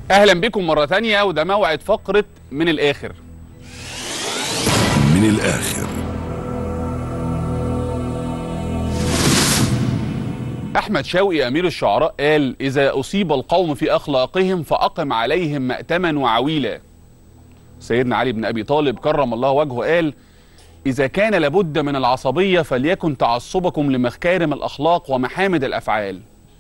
اهلا بكم مره تانية وده موعد فقره من الاخر من الآخر احمد شوقي امير الشعراء قال اذا اصيب القوم في اخلاقهم فاقم عليهم مأتما وعويلا سيدنا علي بن ابي طالب كرم الله وجهه قال اذا كان لابد من العصبيه فليكن تعصبكم لمكارم الاخلاق ومحامد الافعال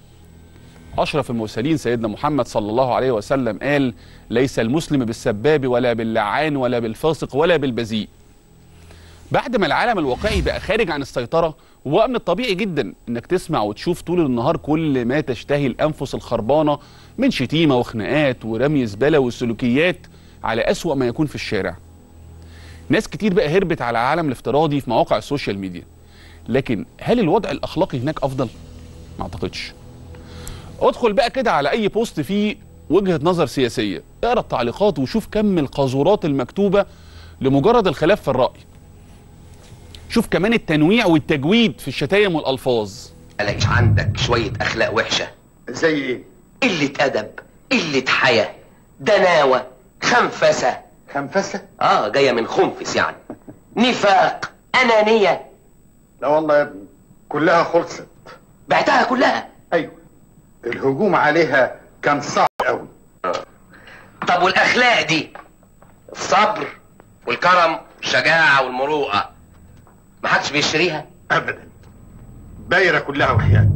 اشرف المرسلين سيدنا محمد صلى الله عليه وسلم قال ليس المسلم بالسباب ولا باللعان ولا بالفاسق ولا بالبذيء بعد ما العالم الواقعي بقى خارج عن السيطرة وبقى من الطبيعي جدا انك تسمع وتشوف طول النهار كل ما تشتهي الانفس الخربانة من شتيمة وخناقات ورمي زبالة وسلوكيات على أسوأ ما يكون في الشارع ناس كتير بقى هربت على العالم الافتراضي في مواقع السوشيال ميديا لكن هل الوضع الأخلاقي هناك أفضل؟ ما أعتقدش ادخل بقى كده على أي بوست فيه وجهة نظر سياسية اقرا التعليقات وشوف كم القاذورات المكتوبة لمجرد الخلاف في الرأي شوف كمان التنويع والتجويد في الشتايم والألفاظ قالك عندك شوية أخلاق وحشة زي ايه؟ قلة أدب قلة حياة دناوة خنفسة خنفسة؟ آه جاية من خنفس يعني نفاق أنانية لا والله يا ابني كلها خلصت بعتها كلها ايوه الهجوم عليها كان صعب قوي طب والأخلاق دي الصبر والكرم والشجاعة والمروءة محدش بيشتريها ابدا بايره كلها وحياه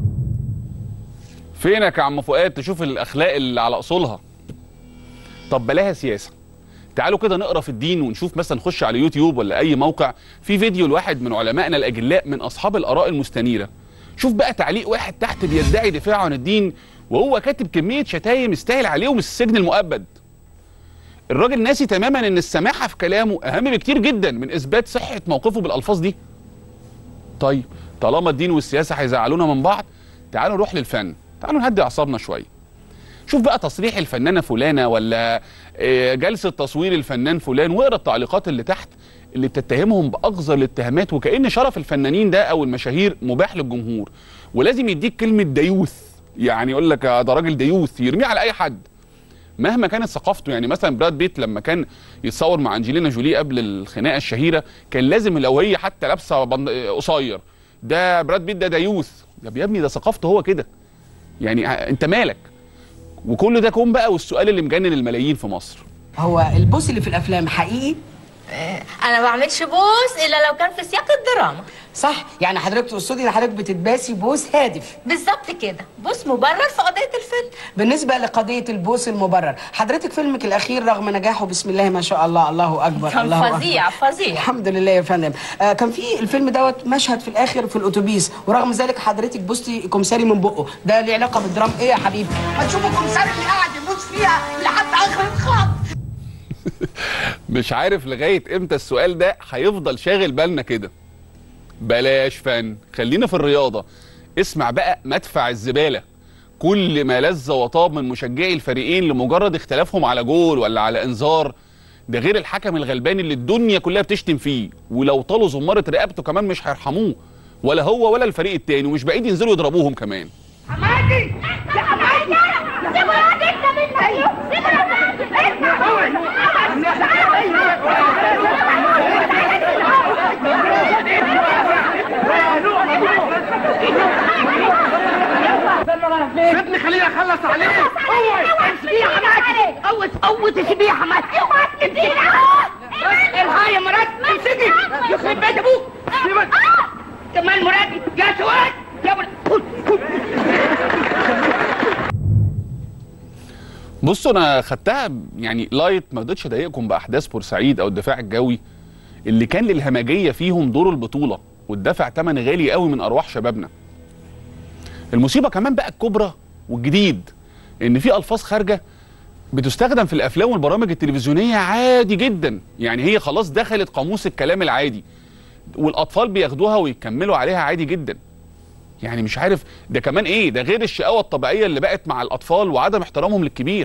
فينك يا عم فؤاد تشوف الاخلاق اللي على اصولها طب بلاها سياسه تعالوا كده نقرا في الدين ونشوف مثلا نخش على يوتيوب ولا اي موقع في فيديو لواحد من علمائنا الاجلاء من اصحاب الاراء المستنيره شوف بقى تعليق واحد تحت بيدعي دفاعه عن الدين وهو كاتب كميه شتايم يستاهل عليهم السجن المؤبد الراجل ناسي تماما ان السماحه في كلامه اهم بكتير جدا من اثبات صحه موقفه بالالفاظ دي طيب طالما الدين والسياسه هيزعلونا من بعض تعالوا نروح للفن تعالوا نهدي اعصابنا شويه شوف بقى تصريح الفنانه فلانه ولا آه، جلسه تصوير الفنان فلان واقرا التعليقات اللي تحت اللي بتتهمهم باقذر الاتهامات وكأن شرف الفنانين ده او المشاهير مباح للجمهور ولازم يديك كلمه ديوث يعني يقول لك آه، ده راجل ديوث يرميه على اي حد مهما كانت ثقافته يعني مثلا براد بيت لما كان يتصور مع انجلينا جولي قبل الخناقه الشهيره كان لازم لو هي حتى لابسه بند- قصير ده براد بيت ده ديوث طب يا ابني ده ثقافته هو كده يعني ع- انت مالك وكل ده كوم بقى والسؤال اللي مجنن الملايين في مصر هو البوس اللي في الافلام حقيقي انا ما بعملش بوس الا لو كان في سياق الدراما صح يعني حضرتك تقصدي ان حضرتك بتتباسي بوس هادف بالظبط كده بوس مبرر في قضيه الفيلم بالنسبه لقضيه البوس المبرر حضرتك فيلمك الاخير رغم نجاحه بسم الله ما شاء الله الله اكبر كان الله فظيع أكبر. فظيع الحمد لله يا فندم آه كان في الفيلم دوت مشهد في الاخر في الاتوبيس ورغم ذلك حضرتك بوستي كمساري من بقه ده ليه علاقه بالدرام ايه يا حبيبي ما تشوفوا كمساري اللي قاعد يبوس فيها لحد اخر الخط مش عارف لغايه امتى السؤال ده هيفضل شاغل بالنا كده بلاش فن خلينا في الرياضه اسمع بقى مدفع الزباله كل ما لذ وطاب من مشجعي الفريقين لمجرد اختلافهم على جول ولا على انذار ده غير الحكم الغلبان اللي الدنيا كلها بتشتم فيه ولو طالوا زماره رقبته كمان مش هيرحموه ولا هو ولا الفريق التاني ومش بعيد ينزلوا يضربوهم كمان حمادي يا حمادي سيبوا الواد يكسب منك سيبوا الواد سيبني خليني اخلص عليه اوعي امسكيه يا حمادي قوت قوت سيبيه يا حمادي اوعى تدينا الهاي يا مراد امسكي يخرب بيت ابوك سيبك كمان مراد يا سواد يا مراد بصوا انا خدتها يعني لايت ما رضيتش اضايقكم باحداث بورسعيد او الدفاع الجوي اللي كان للهمجيه فيهم دور البطوله والدفع ثمن غالي قوي من ارواح شبابنا المصيبه كمان بقى الكبرى والجديد ان في الفاظ خارجه بتستخدم في الافلام والبرامج التلفزيونيه عادي جدا يعني هي خلاص دخلت قاموس الكلام العادي والاطفال بياخدوها ويكملوا عليها عادي جدا يعني مش عارف ده كمان ايه ده غير الشقاوه الطبيعيه اللي بقت مع الاطفال وعدم احترامهم للكبير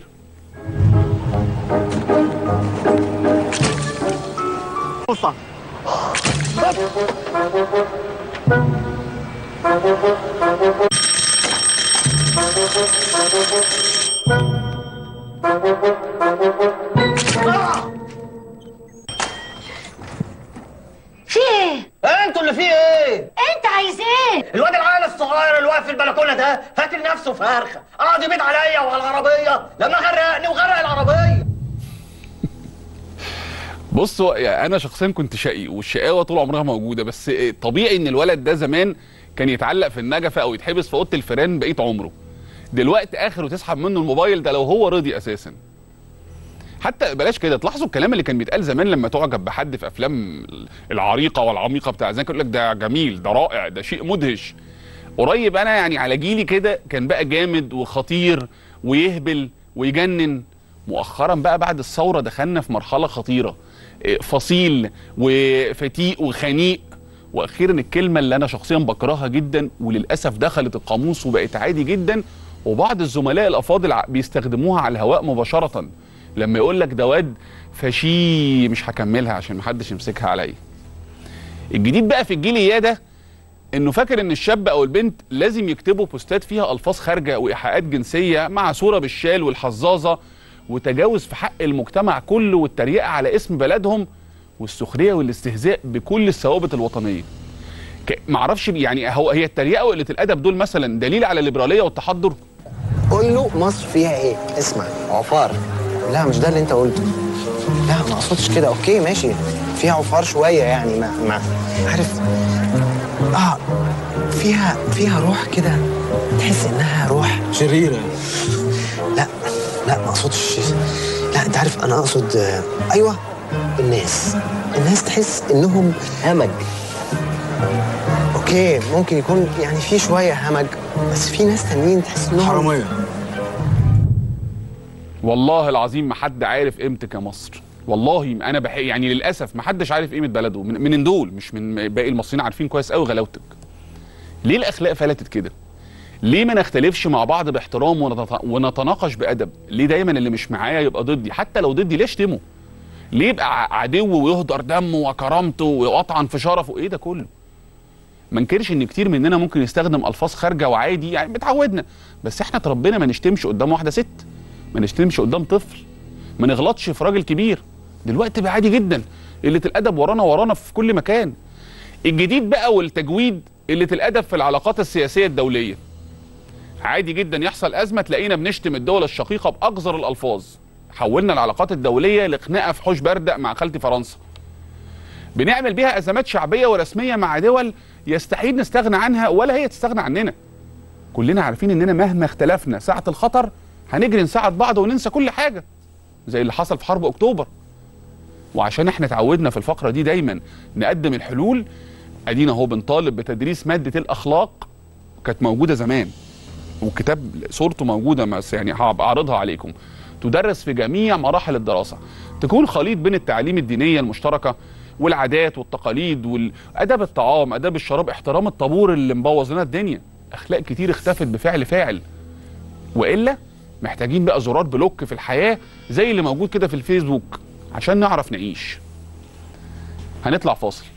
في ايه؟ انتوا اللي فيه ايه انت عايز ايه؟ الواد العيل الصغير اللي واقف في البلكونه ده هات لنفسه فرخه قعد يبيض عليا وعلى العربيه لما غرقني وغرق العربيه بصوا يعني انا شخصيا كنت شقي والشقاوه طول عمرها موجوده بس طبيعي ان الولد ده زمان كان يتعلق في النجفه او يتحبس في اوضه الفيران بقيه عمره دلوقتي اخره تسحب منه الموبايل ده لو هو رضي اساسا حتى بلاش كده تلاحظوا الكلام اللي كان بيتقال زمان لما تعجب بحد في افلام العريقه والعميقه بتاع زمان يقول لك ده جميل ده رائع ده شيء مدهش قريب انا يعني على جيلي كده كان بقى جامد وخطير ويهبل ويجنن مؤخرا بقى بعد الثوره دخلنا في مرحله خطيره إيه، فصيل وفتيق وخنيق واخيرا الكلمه اللي انا شخصيا بكرهها جدا وللاسف دخلت القاموس وبقت عادي جدا وبعض الزملاء الافاضل ع- بيستخدموها على الهواء مباشره لما يقول لك ده واد فشي مش هكملها عشان محدش يمسكها عليا الجديد بقى في الجيل اياه ده انه فاكر ان الشاب او البنت لازم يكتبوا بوستات فيها الفاظ خارجه وايحاءات جنسيه مع صوره بالشال والحظاظه وتجاوز في حق المجتمع كله والتريقه على اسم بلدهم والسخريه والاستهزاء بكل الثوابت الوطنيه ك- معرفش يعني هو هي التريقه وقله الادب دول مثلا دليل على الليبراليه والتحضر قول له مصر فيها ايه اسمع عفار لا مش ده اللي انت قلته لا ما اقصدش كده اوكي ماشي فيها عفار شويه يعني ما ما عارف اه فيها فيها روح كده تحس انها روح شريره لا لا ما اقصدش لا انت عارف انا اقصد آه، ايوه الناس الناس تحس انهم همج اوكي ممكن يكون يعني في شويه همج بس في ناس تانيين تحس انهم حراميه والله العظيم ما حد عارف قيمتك يا مصر والله انا بح... يعني للاسف ما حدش عارف قيمه بلده من, من دول مش من باقي المصريين عارفين كويس قوي غلاوتك ليه الاخلاق فلتت كده ليه ما نختلفش مع بعض باحترام ونت... ونتناقش بادب ليه دايما اللي مش معايا يبقى ضدي حتى لو ضدي ليه اشتمه ليه يبقى ع- عدو ويهدر دمه وكرامته ويقطعن في شرفه ايه ده كله ما انكرش ان كتير مننا ممكن يستخدم الفاظ خارجه وعادي يعني متعودنا بس احنا اتربينا ما نشتمش قدام واحده ست ما نشتمش قدام طفل ما نغلطش في راجل كبير دلوقتي بقى عادي جدا قله الادب ورانا ورانا في كل مكان الجديد بقى والتجويد قله الادب في العلاقات السياسيه الدوليه عادي جدا يحصل ازمه تلاقينا بنشتم الدول الشقيقه باقذر الالفاظ حولنا العلاقات الدوليه لخناقه في حوش بردق مع خالتي فرنسا بنعمل بيها ازمات شعبيه ورسميه مع دول يستحيل نستغنى عنها ولا هي تستغنى عننا كلنا عارفين اننا مهما اختلفنا ساعه الخطر هنجري نساعد بعض وننسى كل حاجه زي اللي حصل في حرب اكتوبر وعشان احنا اتعودنا في الفقره دي دايما نقدم الحلول ادينا اهو بنطالب بتدريس ماده الاخلاق كانت موجوده زمان والكتاب صورته موجوده بس يعني هبقى اعرضها عليكم تدرس في جميع مراحل الدراسه تكون خليط بين التعليم الدينيه المشتركه والعادات والتقاليد واداب الطعام اداب الشراب احترام الطابور اللي مبوظ لنا الدنيا اخلاق كتير اختفت بفعل فاعل والا محتاجين بقى زرار بلوك في الحياه زي اللي موجود كده في الفيسبوك عشان نعرف نعيش هنطلع فاصل